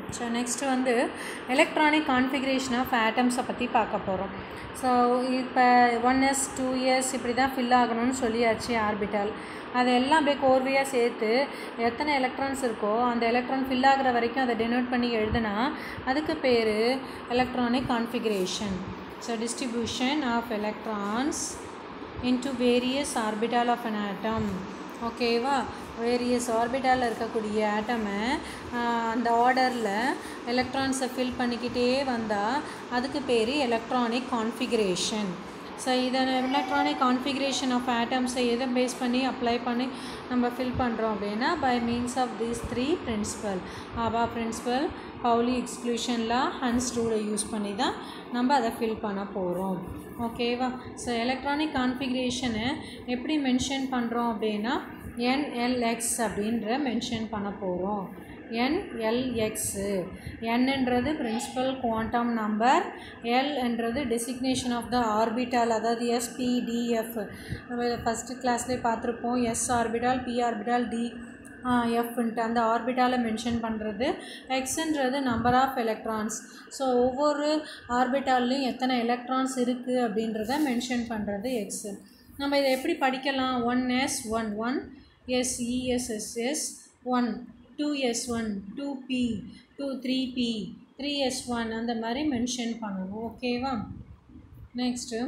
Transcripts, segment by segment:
so next வந்து electronic configuration of ஆட்டம்ஸை பற்றி பார்க்க போகிறோம் ஸோ இப்போ ஒன் எஸ் டூ இயர்ஸ் இப்படி தான் ஃபில் ஆகணும்னு சொல்லியாச்சு ஆர்பிட்டால் அதெல்லாம் அப்படியே கோர்வையாக சேர்த்து எத்தனை எலக்ட்ரான்ஸ் இருக்கோ அந்த எலக்ட்ரான் ஃபில் ஆகிற வரைக்கும் அதை டெனோட் பண்ணி எழுதுனா அதுக்கு பேர் electronic configuration so distribution of electrons into various orbital of an atom ஓகேவா வேரியஸ் ஆர்பிட்டாலில் இருக்கக்கூடிய ஆட்டமை அந்த ஆர்டரில் எலக்ட்ரான்ஸை ஃபில் பண்ணிக்கிட்டே வந்தால் அதுக்கு பேர் எலக்ட்ரானிக் கான்ஃபிகரேஷன் ஸோ இதை எலக்ட்ரானிக் கான்ஃபிகரேஷன் ஆஃப் ஆட்டம்ஸை எதை பேஸ் பண்ணி அப்ளை பண்ணி நம்ம ஃபில் பண்ணுறோம் அப்படின்னா by means of these three principle aufbau principle Pauli எக்ஸ்க்ளூஷன்லாம் ஹன்ஸ் ரூலை யூஸ் பண்ணி தான் நம்ம அதை ஃபில் பண்ண போகிறோம் ஓகேவா ஸோ எலக்ட்ரானிக் கான்ஃபிகரேஷனை எப்படி மென்ஷன் பண்ணுறோம் அப்படின்னா என்எல்எக்ஸ் அப்படின்ற மென்ஷன் பண்ண போகிறோம் என்எல்எக்ஸு என்னன்றது பிரின்சிபல் குவாண்டம் நம்பர் எல்ன்றது டெசிக்னேஷன் ஆஃப் த ஆர்பிட்டால் அதாவது எஸ்பிடிஎஃப் நம்ம ஃபஸ்ட்டு கிளாஸ்லேயே பார்த்துருப்போம் s orbital p orbital d எஃப்ன்ட்டு அந்த ஆர்பிட்டாலை மென்ஷன் பண்ணுறது எக்ஸுன்றது நம்பர் ஆஃப் எலக்ட்ரான்ஸ் ஸோ ஒவ்வொரு ஆர்பிட்டால்லையும் எத்தனை எலக்ட்ரான்ஸ் இருக்குது அப்படின்றத மென்ஷன் பண்ணுறது எக்ஸு நம்ம இதை எப்படி படிக்கலாம் one s one one s இஎஸ்எஸ்எஸ் one two s one two p two three p three s one அந்த மாதிரி மென்ஷன் பண்ணணும் ஓகேவா next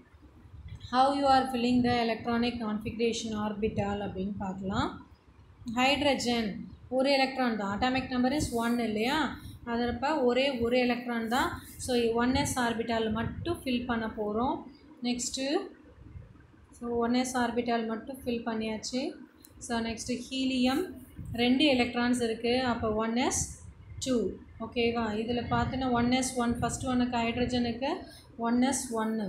how you are filling the electronic configuration orbital அப்படின்னு பார்க்கலாம் ஹைட்ரஜன் ஒரு எலக்ட்ரான் தான் அட்டாமிக் நம்பர் இஸ் ஒன் இல்லையா அதப்போ ஒரே ஒரு எலக்ட்ரான் தான் ஸோ ஒன் எஸ் ஆர்பிட்டால் மட்டும் ஃபில் பண்ண போகிறோம் next so one s orbital மட்டும் ஃபில் பண்ணியாச்சு ஸோ நெக்ஸ்ட்டு ஹீலியம் ரெண்டு எலக்ட்ரான்ஸ் இருக்குது அப்போ ஒன் எஸ் டூ ஓகேவா இதில் பார்த்தோன்னா ஒன் எஸ் ஒன் ஃபஸ்ட்டு ஒன்றுக்கு ஹைட்ரஜனுக்கு ஒன் எஸ் ஒன்று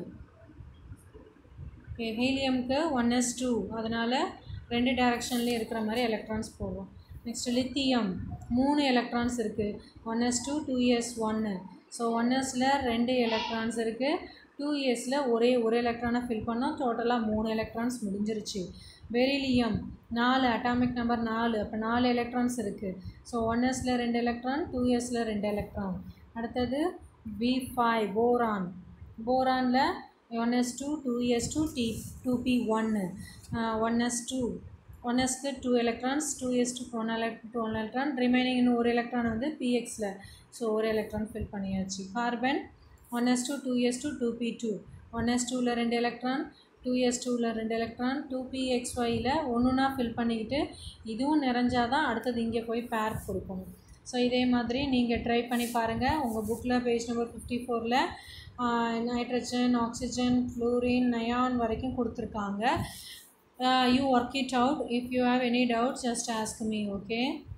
ஓகே ஹீலியம்க்கு ஒன் எஸ் டூ அதனால் ரெண்டு டைரக்ஷன்லேயும் இருக்கிற மாதிரி எலக்ட்ரான்ஸ் போகும் நெக்ஸ்ட் லித்தியம் மூணு எலக்ட்ரான்ஸ் இருக்குது ஒன் எஸ் டூ டூ இயர்ஸ் ஒன்று ஸோ ஒன் எஸில் ரெண்டு எலக்ட்ரான்ஸ் இருக்குது டூ இயர்ஸில் ஒரே ஒரு எலக்ட்ரானை ஃபில் பண்ணோம் டோட்டலாக மூணு எலக்ட்ரான்ஸ் முடிஞ்சிருச்சு பெரிலியம் நாலு அட்டாமிக் நம்பர் நாலு அப்போ நாலு எலக்ட்ரான்ஸ் இருக்குது ஸோ ஒன் எஸில் ரெண்டு எலக்ட்ரான் டூ இயர்ஸில் ரெண்டு எலக்ட்ரான் அடுத்தது பி ஃபைவ் போரான் போரானில் one s two two s two d two p ஒன்று ஒன் எஸ் டூ ஒன் எஸ்க்கு two electrons two s two one எலக்ட் டூ ஒன் எலக்ட்ரான் ரிமைனிங் இன்னும் ஒரு எலக்ட்ரான் வந்து பிஎக்ஸில் ஸோ ஒரு எலக்ட்ரான் ஃபில் பண்ணியாச்சு carbon one s two two s two two p two one s டூவில் ரெண்டு எலக்ட்ரான் டூ எஸ் டூவில் ரெண்டு எலக்ட்ரான் டூ பி எக்ஸ் ஒயில் ஒன்றுனா ஃபில் பண்ணிக்கிட்டு இதுவும் நிறைஞ்சாதான் அடுத்தது இங்கே போய் பேர் கொடுக்கணும் ஸோ இதே மாதிரி நீங்கள் ட்ரை பண்ணி பாருங்கள் உங்கள் புக்கில் பேஜ் நம்பர் ஃபிஃப்டி ஃபோரில் நைட்ரஜன் ஆக்சிஜன் ஃப்ளூரின் நயான் வரைக்கும் கொடுத்துருக்காங்க you work it out if you have any doubt just ask me okay